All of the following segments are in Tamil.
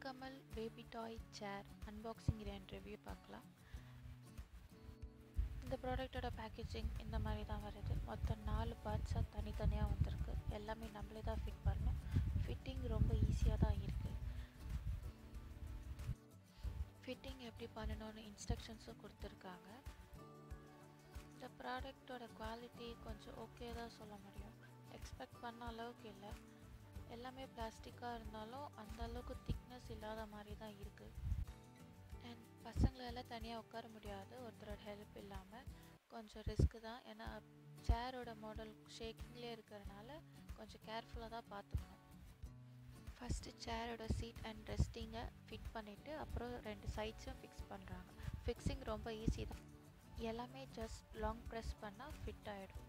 Nilkamal baby toy chair unboxing and review பார்க்கலாம் இந்த ப்ராடக்ட்டோட பேக்கேஜிங் இந்த மாதிரி தான் வருது மொத்தம் நாலு பார்ட்ஸாக தனித்தனியாக வந்திருக்கு எல்லாமே நம்மளே தான் ஃபிட் பண்ணணும் ஃபிட்டிங் ரொம்ப ஈஸியாக தான் இருக்குது ஃபிட்டிங் எப்படி பண்ணணும்னு இன்ஸ்ட்ரக்ஷன்ஸும் கொடுத்துருக்காங்க இந்த ப்ராடக்டோட குவாலிட்டி கொஞ்சம் ஓகே தான் சொல்ல முடியும் எக்ஸ்பெக்ட் பண்ண அளவுக்கு இல்லை எல்லாமே பிளாஸ்டிக்காக இருந்தாலும் அந்த அளவுக்கு திக்னஸ் இல்லாத மாதிரி தான் இருக்குது அண்ட் பசங்களெல்லாம் தனியாக உட்கார முடியாது ஒருத்தரோட ஹெல்ப் இல்லாமல் கொஞ்சம் ரிஸ்க்கு தான் ஏன்னா சேரோட மாடல் ஷேக்கிங்லேயே இருக்கிறனால கொஞ்சம் கேர்ஃபுல்லாக தான் பார்த்துக்கணும் ஃபஸ்ட்டு சேரோட சீட் அண்ட் ரெஸ்டிங்கை ஃபிட் பண்ணிவிட்டு அப்புறம் ரெண்டு சைட்ஸும் ஃபிக்ஸ் பண்ணுறாங்க ஃபிக்ஸிங் ரொம்ப ஈஸி தான் எல்லாமே ஜஸ்ட் லாங் ப்ரெஸ் பண்ணால் ஃபிட் ஆகிடும்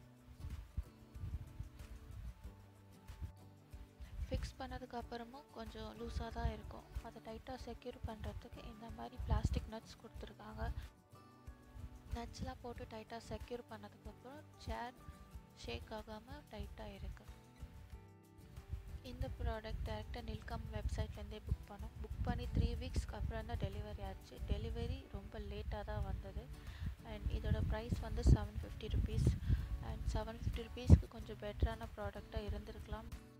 ஃபிக்ஸ் பண்ணதுக்கு அப்புறமும் கொஞ்சம் லூஸாக தான் இருக்கும் அதை டைட்டாக செக்யூர் பண்ணுறதுக்கு இந்த மாதிரி பிளாஸ்டிக் நட்ஸ் கொடுத்துருக்காங்க நட்ஸ்லாம் போட்டு டைட்டாக செக்யூர் பண்ணதுக்கப்புறம் சேர் ஷேக் ஆகாமல் டைட்டாக இருக்குது இந்த ப்ராடக்ட் டேரெக்டாக நில்கம் வெப்சைட்லேருந்தே புக் பண்ணோம் புக் பண்ணி த்ரீ வீக்ஸ்க்கு அப்புறம் தான் டெலிவரி ஆச்சு டெலிவரி ரொம்ப லேட்டாக தான் வந்தது அண்ட் இதோட ப்ரைஸ் வந்து seven fifty rupees and seven fifty ருபீஸ்க்கு கொஞ்சம் பெட்டரான ப்ராடக்டாக இருந்திருக்கலாம்